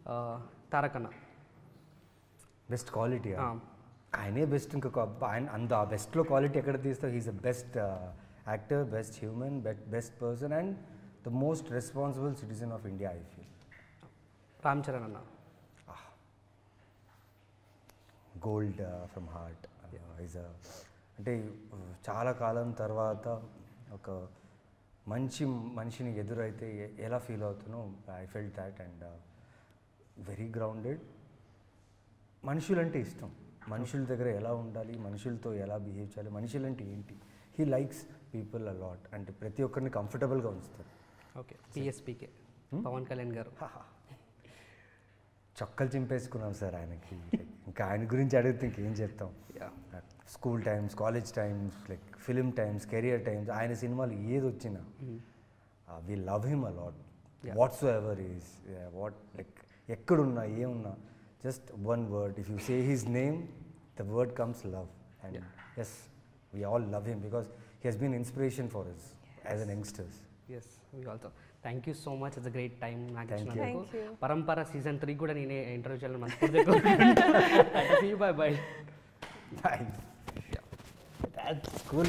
తారకన్న best quality ఆ. ఆయనే best ఇంకొక అబ్బా- ఆయన అంత ఆ బెస్ట్లో క్వాలిటీ ఎక్కడ తీస్తావు he's the best actor best human best best person and the most responsible citizen of India I feel Ram Charan అన్న గోల్డ్ ఫ్రమ్ హార్ట్ ఈజ్ అంటే uh, చాలా కాలం తర్వాత ఒక మంచి మనిషిని ఎదురైతే ఎ- ఎలా ఫీల్ అవుతానో I felt that and very grounded మనుషులంటే ఇష్టం మనుషుల దగ్గర ఎలా ఉండాలి మనుషులతో ఎలా బిహేవ్ చేయాలి మనుషులంటే ఏంటి హీ లైక్స్ పీపుల్ అలాట్ అంటే ప్రతి ఒక్కరిని కంఫర్టబుల్గా ఉంచుతారు ఓకే పిఎస్పీకే పవన్ కళ్యాణ్ గారు చొక్కలు చింపేసుకున్నాం సార్ ఆయనకి ఇంకా ఆయన గురించి అడిగితే ఇంకేం చెప్తాం yeah school times college times like film times career times ఆయన సినిమాలు ఏది వచ్చినా we love him a lot whatsoever is what like ఎక్కడున్నా ఏమున్నా just one word if you say his name the word comes love and as we all love him because he he's been inspiration for us as an youngsters as we also thank you so much it's great time నాకు Thank you. ఇచ్చినందుకు Thank you. Parampara season three కూడా నేనే interview చేయాలని మనస్ఫూర్తిగా bye bye bye school